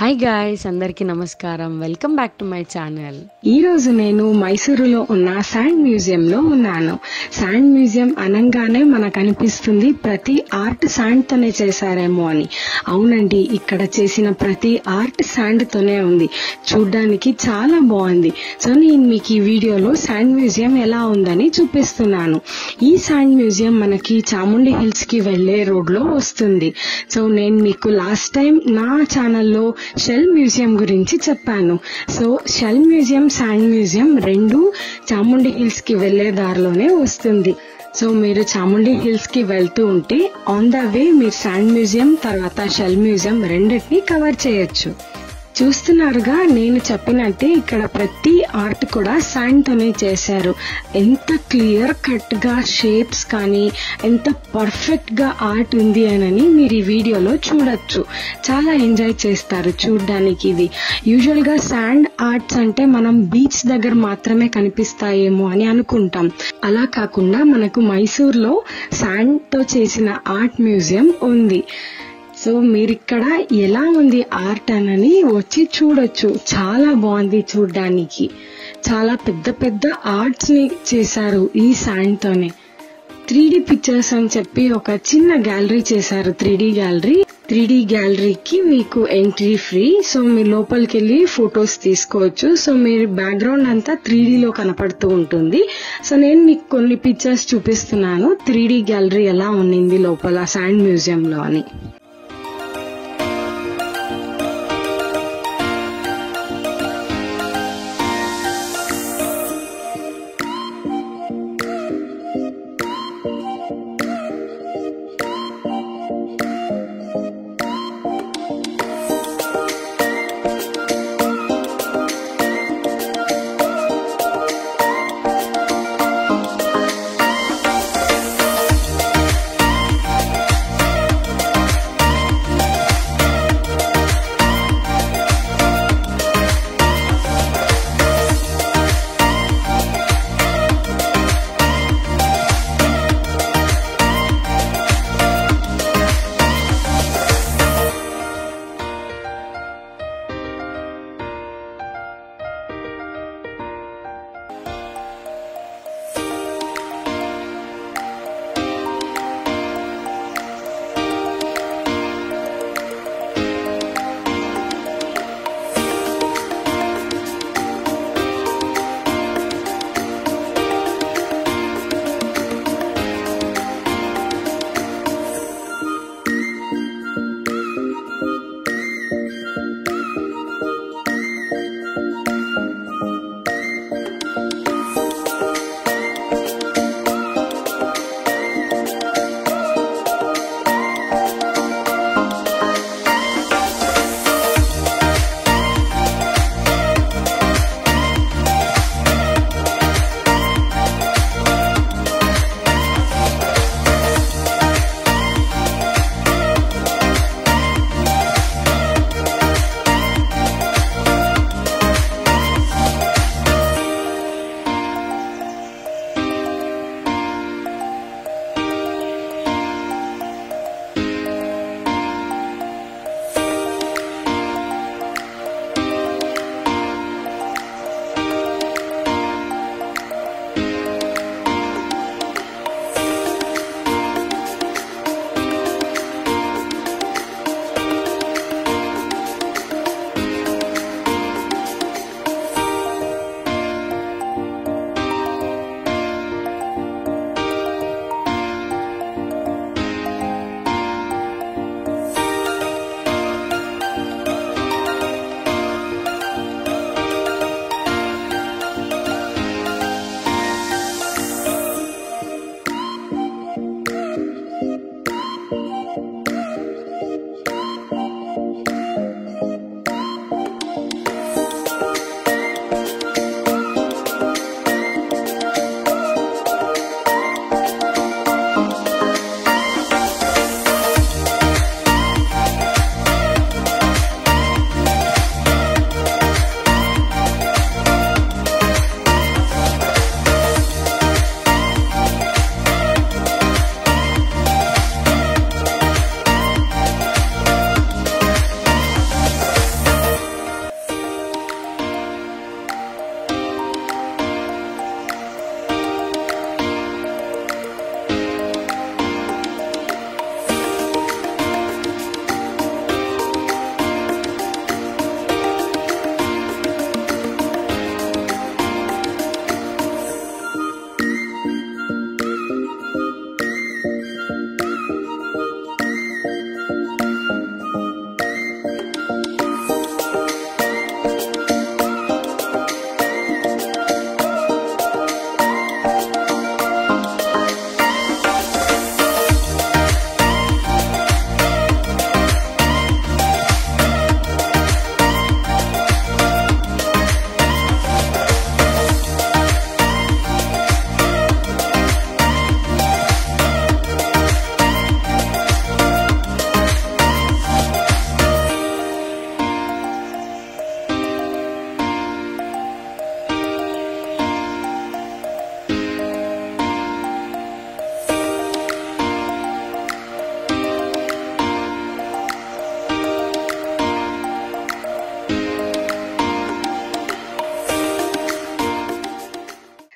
hi guys అందరికీ నమస్కారం welcome back to my channel ఈ రోజు నేను మైసూరులో ఉన్న శాండ్ మ్యూజియం లో ఉన్నాను శాండ్ మ్యూజియం అనంగానే మనకు అనిపిస్తుంది ప్రతి ఆర్ట్ శాండ్ తోనే చేశారేమో అని అవునండి ఇక్కడ చేసిన ప్రతి ఆర్ట్ శాండ్ తోనే ఉంది చూడ్డానికి చాలా బాగుంది సో నేను మీకు ఈ వీడియోలో శాండ్ మ్యూజియం ఎలా ఉందని చూపిస్తున్నాను ఈ శాండ్ మ్యూజియం మనకి చాముండి హిల్స్ కి వెళ్లే రోడ్ లో వస్తుంది సో నేను మీకు లాస్ట్ టైం నా ఛానల్లో షెల్ మ్యూజియం గురించి చెప్పాను so shell museum sand museum రెండు చాముండి హిల్స్ కి వెళ్లే దారిలోనే వస్తుంది సో మీరు చాముండి హిల్స్ కి వెళ్తూ ఉంటే ఆన్ ద వే మీరు శాండ్ మ్యూజియం తర్వాత షెల్ మ్యూజియం రెండింటిని కవర్ చేయొచ్చు చూస్తున్నారుగా నేను చెప్పినట్టే ఇక్కడ ప్రతి ఆర్ట్ కూడా శాండ్ తోనే చేశారు ఎంత క్లియర్ కట్ గా షేప్స్ కానీ ఎంత పర్ఫెక్ట్ గా ఆర్ట్ ఉంది అని మీరు ఈ వీడియోలో చూడొచ్చు చాలా ఎంజాయ్ చేస్తారు చూడడానికి ఇది యూజువల్ గా శాండ్ ఆర్ట్స్ అంటే మనం బీచ్ దగ్గర మాత్రమే కనిపిస్తాయేమో అని అనుకుంటాం అలా కాకుండా మనకు మైసూర్లో శాండ్ తో చేసిన ఆర్ట్ మ్యూజియం ఉంది సో మీరు ఇక్కడ ఎలా ఉంది ఆర్ట్ అనని వచ్చి చూడొచ్చు చాలా బాగుంది చూడడానికి చాలా పెద్ద పెద్ద ఆర్ట్స్ ని చేశారు ఈ శాండ్ తోనే త్రీ డి పిక్చర్స్ అని చెప్పి ఒక చిన్న గ్యాలరీ చేశారు three D gallery three D గ్యాలరీకి మీకు ఎంట్రీ ఫ్రీ సో మీరు లోపలికి వెళ్ళి ఫొటోస్ తీసుకోవచ్చు సో మీరు బ్యాక్గ్రౌండ్ అంతా త్రీ లో కనపడుతూ ఉంటుంది సో నేను మీకు కొన్ని పిక్చర్స్ చూపిస్తున్నాను త్రీ డి గ్యాలరీ ఎలా ఉన్నింది లోపల శాండ్ మ్యూజియం లో అని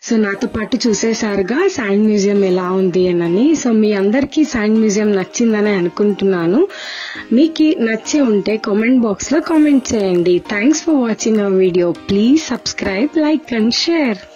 సో నాతో పాటు చూసేసారుగా శాండ్ మ్యూజియం ఎలా ఉంది అని సో మీ అందరికీ శాండ్ మ్యూజియం నచ్చిందని అనుకుంటున్నాను మీకు నచ్చే ఉంటే కామెంట్ బాక్స్ లో కామెంట్ చేయండి thanks for watching our video please subscribe like and share